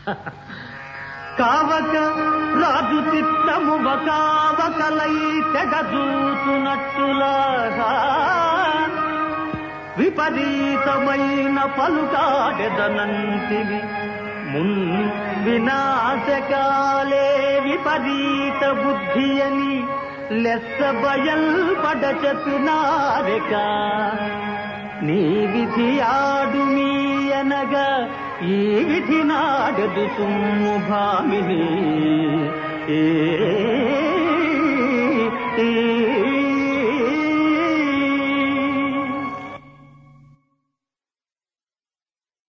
కావక రాజు చిత్తము కావకలై తెగదూతున్నట్టులా విపరీతమైన పలుకాడెదనంతివి మున్ వినాశకాలే విపరీత బుద్ధి అని లెస్స బయల్పడచతునారెక నీ విధి ఆడు మీ అనగా ఈ విధి నాడదు సుమ్ము భామిని ఏ